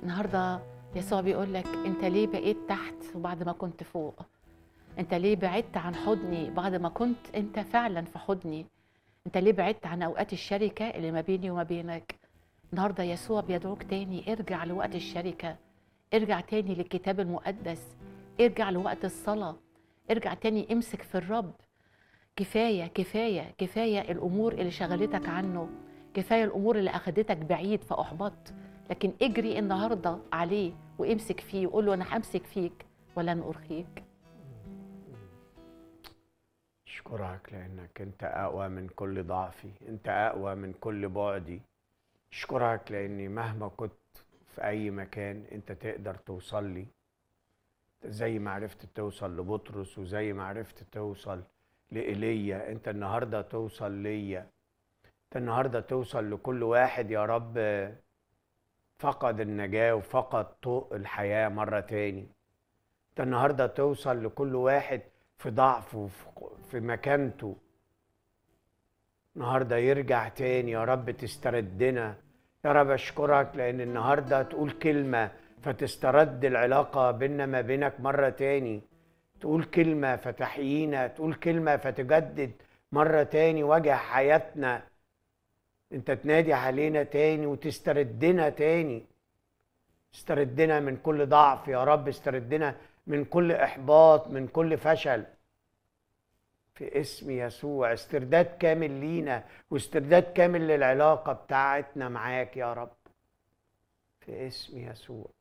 النهارده يسوع بيقول لك انت ليه بقيت تحت وبعد ما كنت فوق انت ليه بعدت عن حضني بعد ما كنت انت فعلا في حضني انت ليه بعدت عن اوقات الشركه اللي ما بيني وما بينك النهارده يسوع بيدعوك تاني ارجع لوقت الشركه ارجع تاني للكتاب المقدس ارجع لوقت الصلاه ارجع تاني امسك في الرب كفايه كفايه كفايه الامور اللي شغلتك عنه كفايه الامور اللي اخدتك بعيد فاحبطت لكن اجري النهارده عليه وامسك فيه وقول له انا همسك فيك ولن ارخيك اشكرك لانك انت اقوى من كل ضعفي انت اقوى من كل بعدي اشكرك لاني مهما كنت في اي مكان انت تقدر توصل لي زي ما عرفت توصل لبطرس وزي ما عرفت توصل لإيليا انت النهارده توصل ليا انت النهارده توصل لكل واحد يا رب فقد النجاة وفقد طوق الحياة مرة تاني انت النهارده توصل لكل واحد في ضعفه في مكانته النهارده يرجع تاني يا رب تستردنا يا رب اشكرك لان النهارده تقول كلمه فتسترد العلاقه بيننا ما بينك مره تاني تقول كلمه فتحيينا تقول كلمه فتجدد مره تاني وجه حياتنا انت تنادي علينا تاني وتستردنا تاني استردنا من كل ضعف يا رب استردنا من كل احباط من كل فشل في اسم يسوع استرداد كامل لينا واسترداد كامل للعلاقه بتاعتنا معاك يا رب في اسم يسوع